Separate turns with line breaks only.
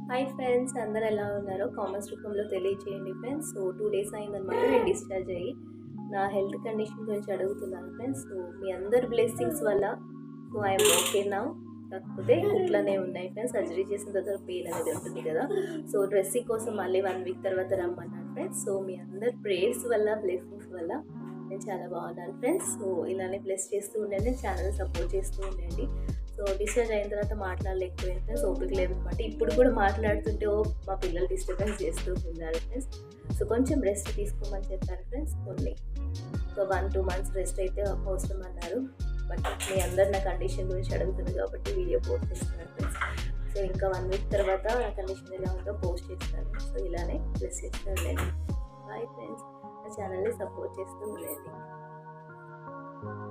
hi friends అందరు ఎలా ఉన్నారో కామెంట్స్ రూపంలో తెలియజేయండి ఫ్రెండ్స్ సో టూ డేస్ అయిందనమాట నేను డిశ్చార్జ్ అయ్యి నా హెల్త్ కండిషన్ గురించి అడుగుతున్నాను ఫ్రెండ్స్ సో మీ అందరి బ్లెస్సింగ్స్ వల్ల సో ఐఎమ్ ఓకే నా కాకపోతే ఇట్లానే ఉన్నాయి ఫ్రెండ్స్ సర్జరీ చేసిన తర్వాత పెయిన్ అనేది ఉంటుంది కదా సో డ్రెస్సింగ్ కోసం మళ్ళీ వన్ వీక్ తర్వాత రమ్మన్నాను ఫ్రెండ్స్ సో మీ అందరి ప్రేయర్స్ వల్ల బ్లెస్సింగ్స్ వల్ల నేను చాలా బాగున్నాను ఫ్రెండ్స్ సో ఇలానే బ్లెస్ చేస్తూ ఉండండి ఛానల్ సపోర్ట్ చేస్తూ ఉండండి సో డిశ్చార్జ్ అయిన తర్వాత మాట్లాడలేకపోయాను ఫ్రెండ్స్ ఓపిక లేదనమాట ఇప్పుడు కూడా మాట్లాడుతుంటే ఓ మా పిల్లలు డిస్టర్బెన్స్ చేస్తూ ఉన్నారు ఫ్రెండ్స్ సో కొంచెం రెస్ట్ తీసుకోమని చెప్పారు ఫ్రెండ్స్ కొన్ని so one two months rest అయితే అవసరం అన్నారు బట్ మీ అందరు నా కండిషన్ గురించి అడుగుతుంది కాబట్టి వీడియో పోస్ట్ చేస్తున్నాను ఫ్రెండ్స్ సో ఇంకా వన్ వీక్ తర్వాత నా కండిషన్ ఎలా ఉందో పోస్ట్ చేస్తాను సో ఇలానే ప్లస్ చేస్తాను నేను బాయ్ ఫ్రెండ్స్ నా ఛానల్ని సపోర్ట్ చేస్తూ ఉండండి